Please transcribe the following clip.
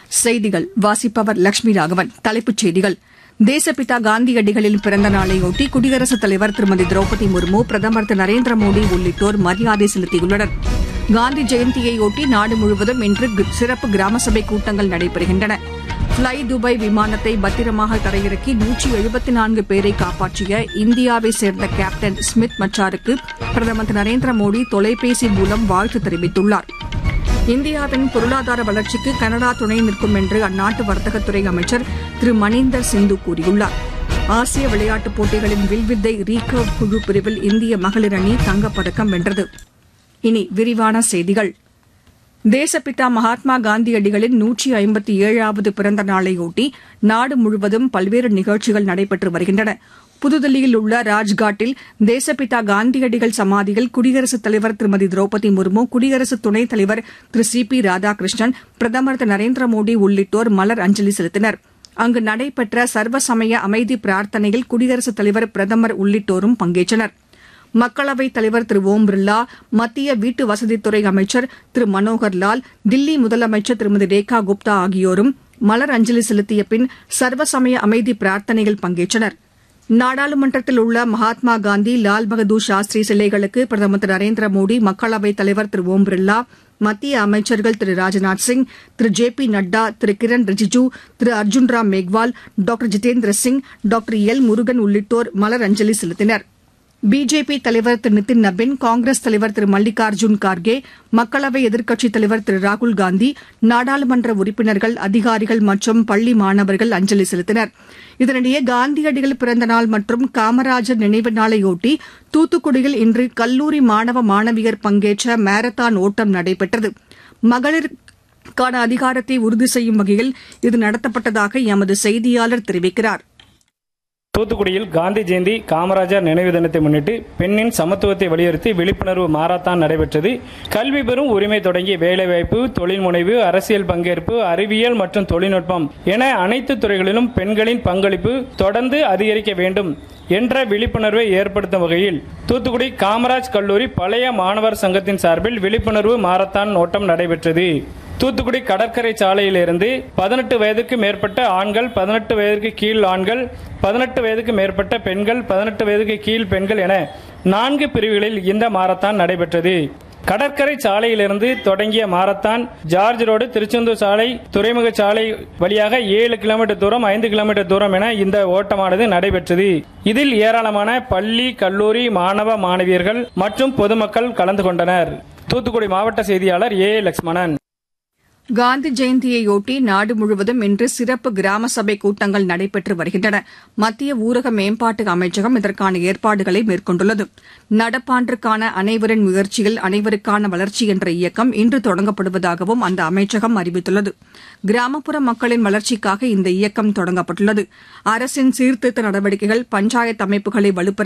செய்திகள் வாசிப்பவர் லட்சுமி ராகவன் தலைப்புச் செய்திகள் தேசப்பிதா காந்தியடிகளின் பிறந்த நாளையொட்டி குடியரசுத் தலைவர் திருமதி திரௌபதி முர்மு பிரதமர் திரு நரேந்திர மோடி உள்ளிட்டோர் மரியாதை செலுத்தியுள்ளனர் காந்தி ஜெயந்தியையொட்டி நாடு முழுவதும் இன்று சிறப்பு கிராம சபை கூட்டங்கள் நடைபெறுகின்றன ஃப்ளை துபாய் விமானத்தை பத்திரமாக தரையிறக்கி நூற்றி எழுபத்தி நான்கு பேரை காப்பாற்றிய இந்தியாவை சேர்ந்த கேப்டன் ஸ்மித் மச்சாருக்கு பிரதமர் திரு நரேந்திர மோடி தொலைபேசி மூலம் வாழ்த்து தெரிவித்துள்ளார் இந்தியாவின் பொருளாதார வளர்ச்சிக்கு கனடா துணை நிற்கும் என்று அந்நாட்டு வர்த்தகத்துறை அமைச்சர் திரு மணீந்தர் சிந்து கூறியுள்ளார் ஆசிய விளையாட்டுப் போட்டிகளின் வில்வித்தை ரீகர்வ் குழு பிரிவில் இந்திய மகளிர் அணி தங்கப்பதக்கம் வென்றது இனி விரிவான செய்திகள் தேசப்பிதா மகாத்மா காந்தியடிகளின் நூற்றி ஐம்பத்தி ஏழாவது பிறந்த நாளையொட்டி நாடு முழுவதும் பல்வேறு நிகழ்ச்சிகள் நடைபெற்று வருகின்றன புதுதில்லியில் உள்ள ராஜ்காட்டில் தேசப்பிதா காந்தியடிகள் சமாதியில் குடியரசுத் தலைவர் திருமதி திரௌபதி முர்மு குடியரசு துணைத் தலைவர் திரு சி பி ராதாகிருஷ்ணன் பிரதமர் திரு நரேந்திர மோடி உள்ளிட்டோர் மலர் அஞ்சலி செலுத்தினர் அங்கு நடைபெற்ற சர்வசமய அமைதி பிரார்த்தனையில் குடியரசுத் தலைவர் பிரதமர் உள்ளிட்டோரும் பங்கேற்றனர் மக்களவைத் தலைவர் திரு ஓம் பிர்லா மத்திய வீட்டு வசதித்துறை அமைச்சர் திரு மனோகர் லால் தில்லி முதலமைச்சர் திருமதி ரேகா குப்தா ஆகியோரும் மலர் அஞ்சலி செலுத்திய பின் சர்வசமய அமைதி பிரார்த்தனையில் பங்கேற்றனர் நாடாளுமன்றத்தில் உள்ள மகாத்மா காந்தி லால் பகதூர் சாஸ்திரி சிலைகளுக்கு பிரதமர் திரு நரேந்திர மோடி மக்களவைத் தலைவர் திரு ஓம் பிர்லா மத்திய அமைச்சர்கள் திரு ராஜ்நாத் சிங் திரு ஜே பி நட்டா திரு கிரண் ரிஜிஜு திரு Arjun Ram Meghwal doctor Jitendra Singh doctor L Murugan உள்ளிட்டோர் மலர் அஞ்சலி செலுத்தினர் பிஜேபி தலைவர் திரு நிதின் நபின் காங்கிரஸ் தலைவர் திரு மல்லிகார்ஜுன் கார்கே மக்களவை எதிர்க்கட்சித் தலைவர் திரு ராகுல்காந்தி நாடாளுமன்ற உறுப்பினர்கள் அதிகாரிகள் மற்றும் பள்ளி மாணவர்கள் அஞ்சலி செலுத்தினர் இதனிடையே காந்தியடிகள் பிறந்த நாள் மற்றும் காமராஜர் நினைவு நாளையொட்டி தூத்துக்குடியில் இன்று கல்லூரி மாணவ மாணவியர் பங்கேற்ற மாரத்தான் ஓட்டம் நடைபெற்றது மகளிருக்கான அதிகாரத்தை உறுதி செய்யும் வகையில் இது நடத்தப்பட்டதாக எமது செய்தியாளர் தெரிவிக்கிறார் தூத்துக்குடியில் காந்தி ஜெயந்தி காமராஜர் நினைவு தினத்தை முன்னிட்டு பெண்ணின் சமத்துவத்தை வலியுறுத்தி விழிப்புணர்வு மாரத்தான் நடைபெற்றது கல்வி பெறும் உரிமை தொடங்கி வேலைவாய்ப்பு தொழில் முனைவு அரசியல் பங்கேற்பு அறிவியல் மற்றும் தொழில்நுட்பம் என அனைத்து துறைகளிலும் பெண்களின் பங்களிப்பு தொடர்ந்து அதிகரிக்க வேண்டும் என்ற விழிப்புணர்வை ஏற்படுத்தும் வகையில் தூத்துக்குடி காமராஜ் கல்லூரி பழைய மாணவர் சங்கத்தின் சார்பில் விழிப்புணர்வு மாரத்தான் ஓட்டம் நடைபெற்றது தூத்துக்குடி கடற்கரை சாலையிலிருந்து பதினெட்டு வயதுக்கு மேற்பட்ட ஆண்கள் பதினெட்டு வயதுக்கு கீழ் ஆண்கள் பதினெட்டு வயதுக்கு மேற்பட்ட பெண்கள் பதினெட்டு வயதுக்கு கீழ் பெண்கள் என நான்கு பிரிவுகளில் இந்த மாரத்தான் நடைபெற்றது கடற்கரை சாலையிலிருந்து தொடங்கிய மாரத்தான் ஜார்ஜ் ரோடு திருச்செந்தூர் சாலை துறைமுக சாலை வழியாக ஏழு கிலோமீட்டர் தூரம் ஐந்து கிலோமீட்டர் தூரம் என இந்த ஓட்டமானது நடைபெற்றது இதில் ஏராளமான பள்ளி கல்லூரி மாணவ மாணவியர்கள் மற்றும் பொதுமக்கள் கலந்து கொண்டனர் தூத்துக்குடி மாவட்ட செய்தியாளர் ஏ லட்சுமணன் காந்தி ஜெயந்தியையொட்டி நாடு முழுவதும் இன்று சிறப்பு கிராம சபை கூட்டங்கள் நடைபெற்று வருகின்றன மத்திய ஊரக மேம்பாட்டு அமைச்சகம் இதற்கான ஏற்பாடுகளை மேற்கொண்டுள்ளது நடப்பாண்டிற்கான அனைவரின் முயற்சியில் அனைவருக்கான வளர்ச்சி என்ற இயக்கம் இன்று தொடங்கப்படுவதாகவும் அந்த அமைச்சகம் அறிவித்துள்ளது கிராமப்புற மக்களின் வளர்ச்சிக்காக இந்த இயக்கம் தொடங்கப்பட்டுள்ளது அரசின் சீர்திருத்த நடவடிக்கைகள் பஞ்சாயத்து அமைப்புகளை வலுப்படுத்த